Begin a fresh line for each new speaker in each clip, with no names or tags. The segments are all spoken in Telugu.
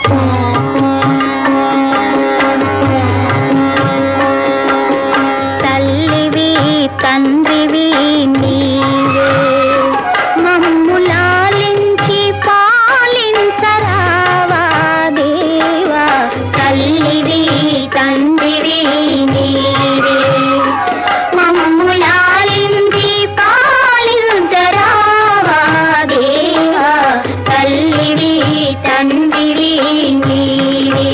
తల్లివి తండ్రివి నీవే మమ్ములాలించి పాలించరావా దేవా తల్లివి తండ్రివి నీవే మమ్ములాలించి పాలించరావా దేవా తల్లివి తండ్రివి నీవే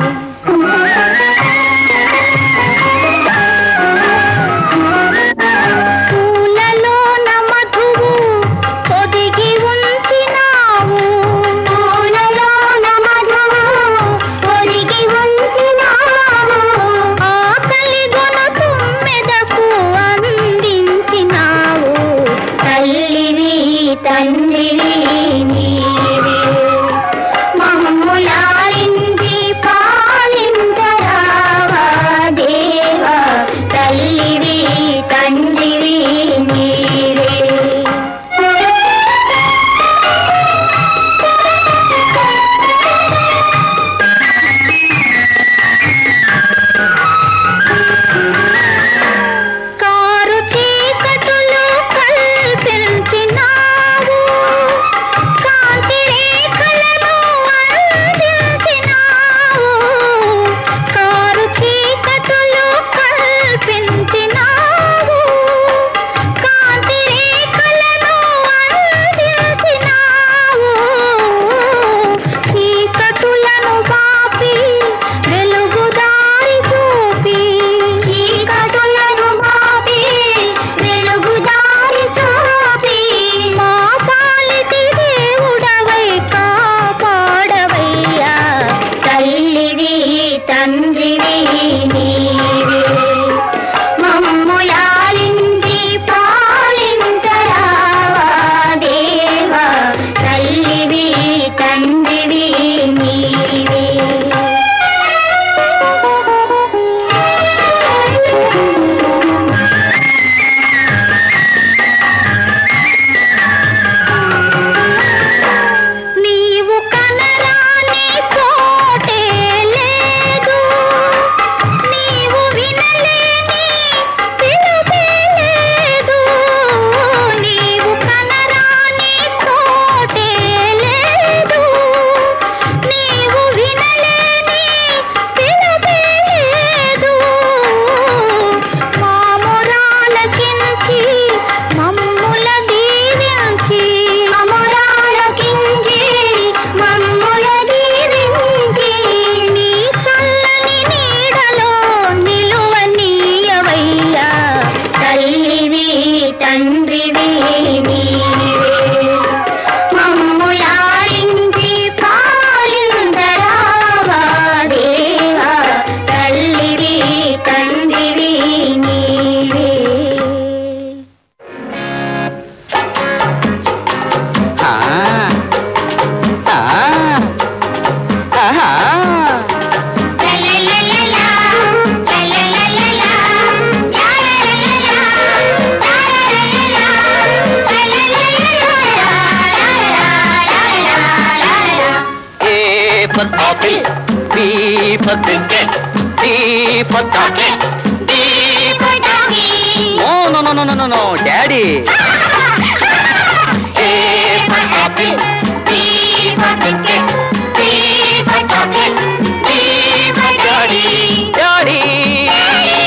పూలలోన మధువు పొదిగి ఉంచినావు పూలలోన మధువు పొదిగి ఉంచినావు ఆకలి గొన తుమ్మెదకు అందించినావు తల్లివి తండ్రివి నీవే మమ్ములాలించి పాలించరావా దేవా తల్లివి తండ్రివి నీవే కారు చీకటులు కల్పించినావు కాంతి రేఖలను అందించినావు కారు చీకటులు కల్పించినావు కాంతి రేఖలను అందించినావు చీకటులను బాపి వెలుగుదారి చూపి చీకటులను బాపి వెలుగుదారి చూపి మా పాలిటి దేవుడవై కాపాడవయ్యా తల్లివి తండ్రివి నీవే మమ్ములాలించి పాలించరావా దేవా తల్లివి తండ్రివి నీవే నీవు కనరాని చోటే లేదు నీవు వినలేని పిలుపే లేదు నీవు కనరాని చోటే లేదు నీవు వినలేని పిలుపే లేదు మామురాలకించి మమ్ముల దీవించి అమరాలకించి మమ్ముల దీవించి నీ చల్లని నీడలో నిలువనీయవయ్యా తల్లివి తండ్రివి నీవే మమ్ములాలించి పాలిందరావా దేవా తల్లివి తండ్రివి నీవే
ఆ ఆ ఆహా A for apple, B for biscuit, D for chocolate, D for doggy. No, no, no, no, no, no, no, daddy. A for apple, B for biscuit, C for chocolate, D for daddy. Daddy.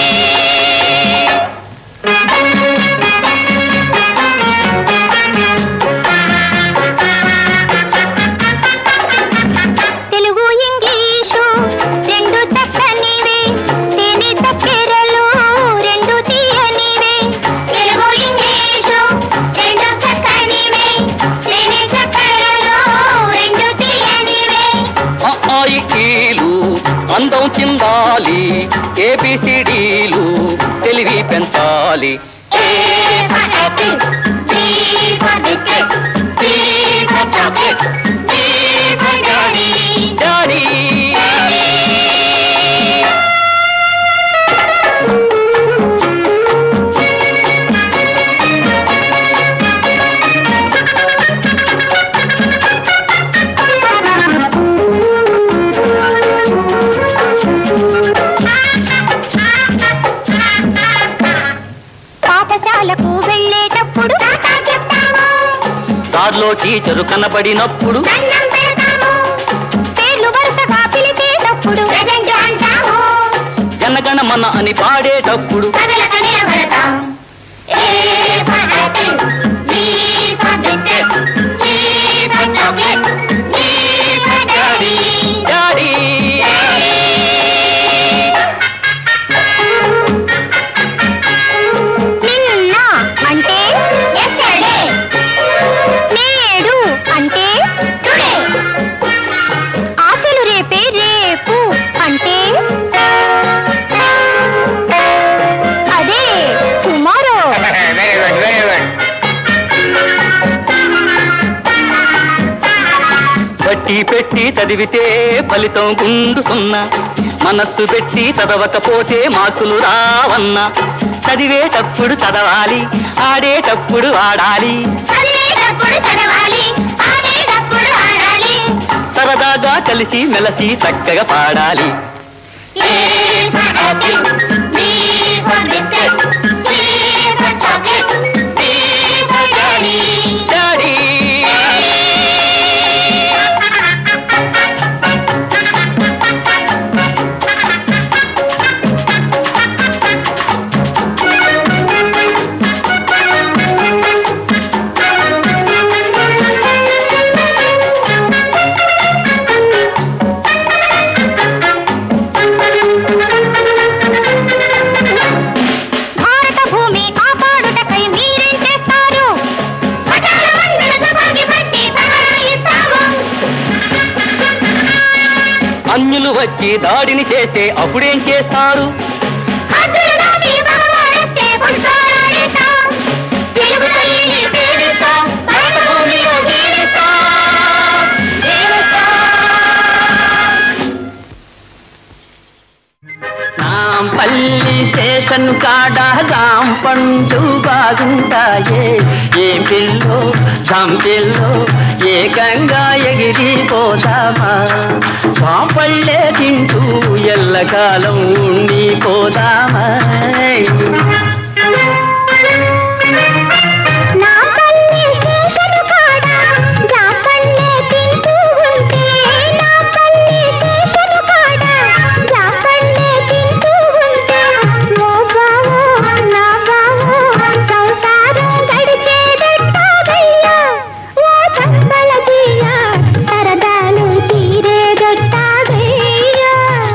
Telugu English రెండు చక్కనివే తేనె చక్కెరలు రెండు తీయనివే తెలుగు ఇంగ్లీషు రెండు చక్కనివే తేనె చక్కెరలు రెండు తీయనివే
అఆయి ఈలు అందం చిందాలి ఏబిసిడీలు తెలివి పెంచాలి
A for apple, B for biscuit, C for chocolate, D for daddy.
Daddy teacher కనబడినప్పుడు
దండం పెడతాము పేర్లు వరుసగా పిలిచేటప్పుడు ప్రజెంట్ అంటాము
జనగణ మన అని పాడేటప్పుడు
కదలక నిలబడతాం A for apple B for biscuit C for chocolate D for daddy
daddy
నిన్న అంటే ఎస్టర్డే నేడు అంటే టుడే ఆశలు రేపే రేపు అంటే అదే tomorrow
very good very good
బట్టి పెట్టి చదివితే ఫలితం గుండు సున్నా మనస్సు పెట్టి చదవకపోతే మార్కులు రావన్నా చదివేటప్పుడు చదవాలి ఆడేటప్పుడు ఆడాలి
చదివేటప్పుడు చదవాలి ఆడేటప్పుడు ఆడాలి
సరదాగా కలిసి మెలసి చక్కగా పాడాలి
A for apple B for biscuit C for chocolate D for daddy
daddy
భారత భూమి కాపాడుటకై మీరేం చేస్తారు పటాల వందన తుపాకీ పట్టి పరాయిస్తాము
అన్యులు వచ్చి దాడిని చేస్తే అప్పుడేం చేస్తారు
హద్దులు దాటి మగవాడొస్తే పుట్టుకోరాడిస్తాం తెలుగు తల్లిని ప్రేమిస్తాం భారత భూమిలో జీవిస్తాం జీవిస్తాం
నాంపల్లి స్టేషన్ కాడ పండు బాగుంటాయే ఏం పిల్లో పిల్లో ఏకంగా ఎగిరిపోదామా పాపళ్ళే తింటూ ఎల్లకాలం ఉండిపోదామా
నా పల్లె స్టేషన్ కాడ జాపల్లె తింటూ ఉంటే నా పల్లె స్టేషన్ కాడ జాపల్లె తింటూ ఉంటే ఓ బావో నా బావో సంసారం గడిచేదట్టాగయ్యా ఓ చంపల తీయ సరదాలు తీరేదట్టాగయ్యా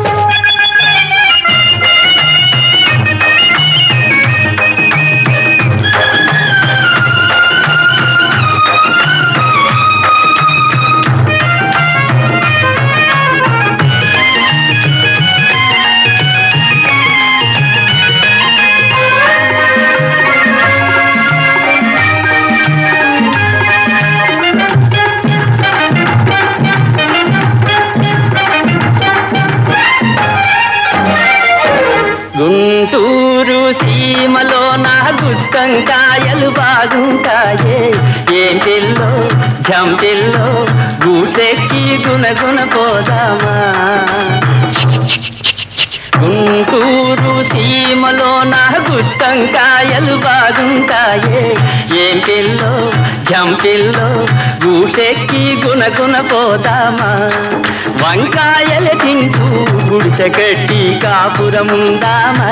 గుంటూరు సీమలో నా గుట్టంకాయలు బాగుంటాయే ఏం పిల్లో జంపిల్లో గూటెక్కి గుణగుణ పోదామా గుంటూరు సీమలో నా గుట్టంకాయలు బాగుంటాయే ఏం పిల్లో జంపిల్లో గూటెక్కి గుణగుణ పోదామా వంకాయలు తింటూ గుడిసె కట్టి కాపురముందామా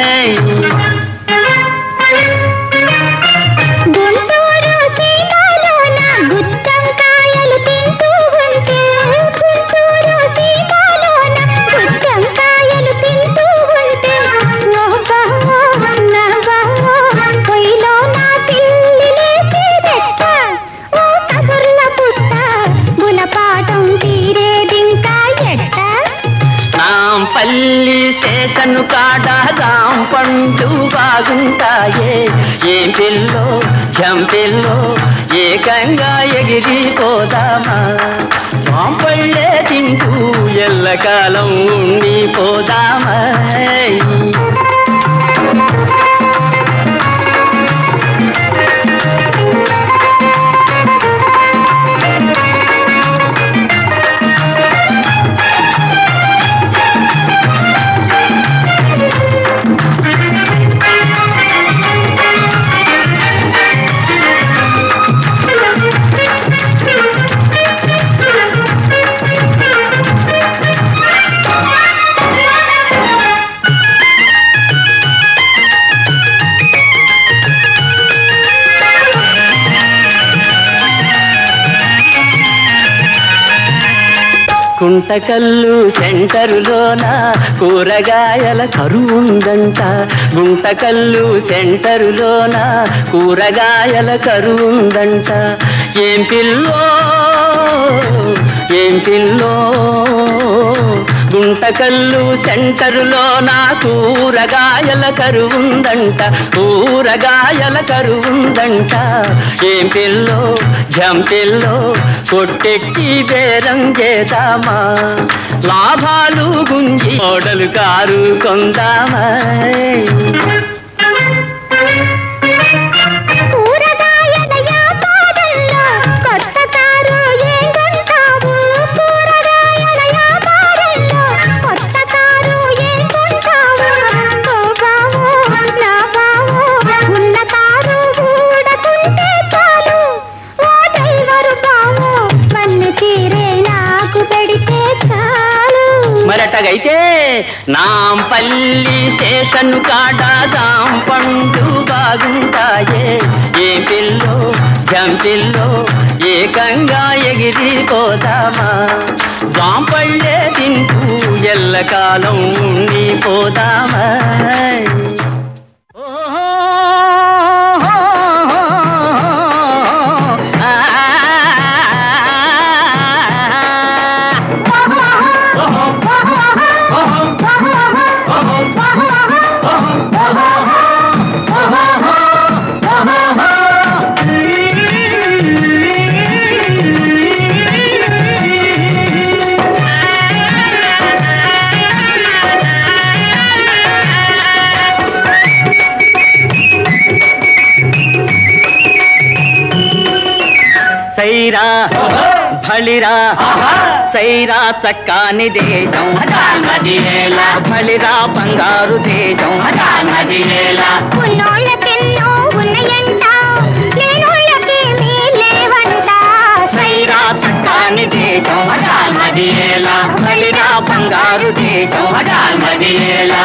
గుంటూరు సీతాలోన గుత్తంకాయలు తింటూ ఉంటే గుంటూరు సీతాలోన గుత్తంకాయలు తింటూ ఉంటే ఓ బావో నా బావో పొయ్యిలో నా పిల్లి లేచేదెట్ట ఓ కబుర్ల పుట్ట గుణపాఠం తీరేదింకా ఎట్ట
నాంపల్లి స్టేషన్ కాడ పండు బాగుంటాయే ఏం పిల్లో జంపిల్లో ఏకంగా ఎగిరిపోదామా మాంపళ్ళే తింటూ ఎల్లకాలం ఉండిపోదామా గుంటకల్లు సెంటరులోన కూరగాయల కరువుందంట గుంటకల్లు సెంటరులోన కూరగాయల కరువుందంట ఏం పిల్లో ఏం పిల్లో గుంటకల్లు సెంటరులో నా కూరగాయల కరువుందంట కూరగాయల కరువుందంట ఏం పిల్లో జంపిల్లో కొట్టెక్కి బేరం చేద్దామా లాభాలు గుంజి ఓడలు కారు కొందామా
కూరగాయల వ్యాపారంలో కొత్త కారు ఏం కొంటావు కూరగాయల వ్యాపారంలో కొత్త కారు ఏం కొంటావు ఓ బావో నా బావో ఉన్న కారు ఊడకుంటే చాలు ఓ డ్రైవరు బావో మన్ను తీరే నాకు పెడితే చాలు
మరటగైతే నాంపల్లి స్టేషన్ కాడ పండు బాగుంటాయే ఏ పిల్లో జంపిల్లో ఏకంగా ఎగిరిపోదామా జాంపళ్ళే తింటూ ఎల్లకాలం ఉండిపోదామా సైరా భళిరా సైరా చక్కాని దేశం నదియేలా భళిరా బంగారు దేశం నదియేలా
ఉన్నోళ్ళకెన్నో ఉన్నయంట లేనోళ్ళకేమీ లేవంట
సైరా చక్కాని దేశం నదియేలా భళిరా బంగారు దేశం నదియేలా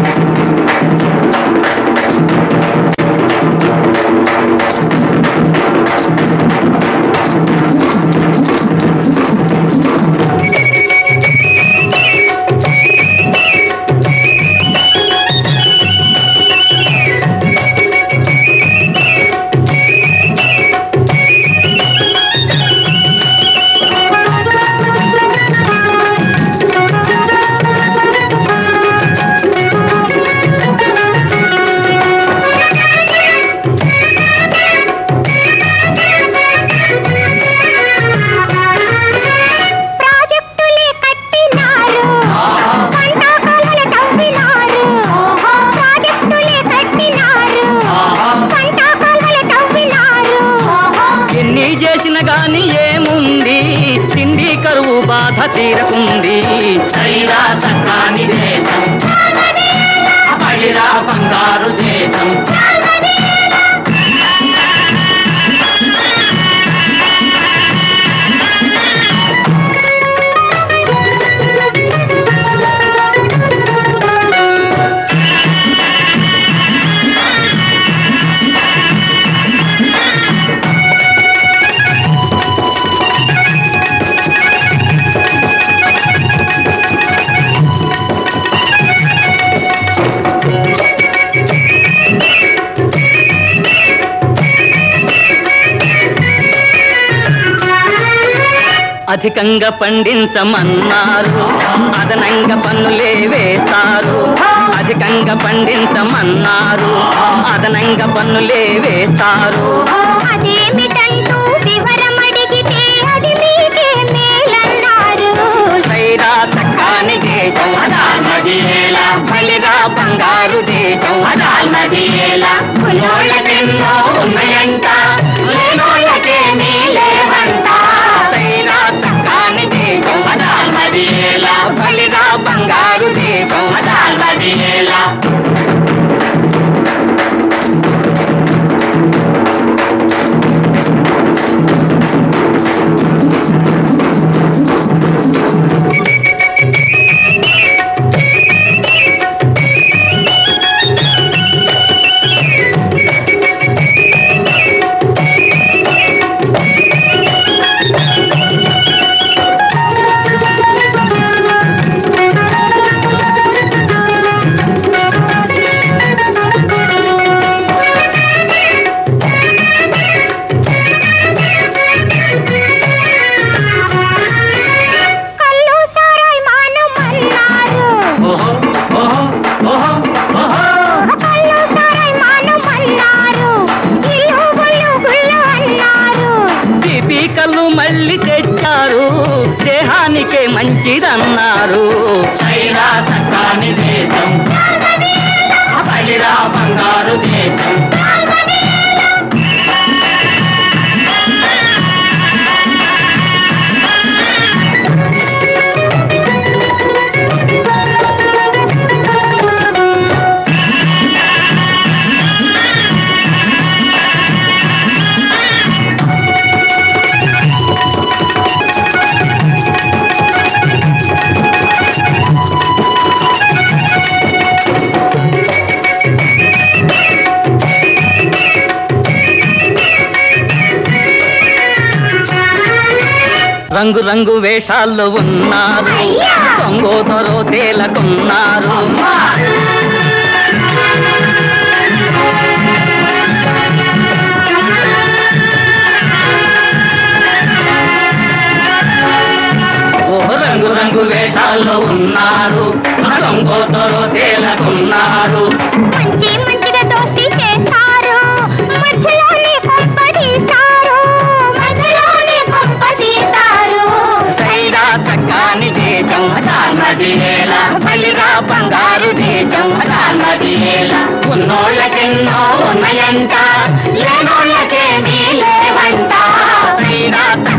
ప్రాజెక్టులే కట్టినారు పంట పొలాలు తవ్వినారు ప్రాజెక్టులే కట్టినారు పంట పొలాలు తవ్వినారు
ఎన్ని చేసిన గాని ఏముంది తిండి కరువు బాధ తీరకుంది సైరా చక్కాని దేశం బలిరా బంగారు దేశం అధికంగా పండించమన్నారు అదనంగా పన్నులే వేస్తారు అధికంగా పండించమన్నారు అదనంగా పన్నులే వేస్తారు
అదేమిటంటూ వివరం అడిగితే అది మీకే మేలన్నారు
సైరా చక్కాని దేశం నదియేలా బలిరా బంగారు దేశం నదియేలా ఉన్నోళ్ళకెన్నో ఉన్నాయంట లేనోళ్ళకేమీ లేవంట సైరా చక్కాని దేశం నదియేలా బలిరా బంగారు దేశం నదియేలా ఉన్నారు
చైనా చక్రాని దేశం బలిరా బంగారు దేశం
రంగు రంగు వేషాల్లో ఉన్నారు
అయ్యా!
దొంగోదరో తేలకున్నారు ఓ రంగు రంగు వేషాల్లో ఉన్నారు దొంగోదరో తేలకున్నారు
మంచి మంచిగా దోస్తి చేశారు మధ్యలోనే కొంపదీశారు మధ్యలోనే కొంపదీశారు
చైనా చక్కాని దేశం
నది ఏల
బలిరా బంగారు దేశం
నది ఏల ఉన్నోళ్ళకెన్నో ఉన్నాయంట లేనోళ్ళకేమీ లేవంట
చైనా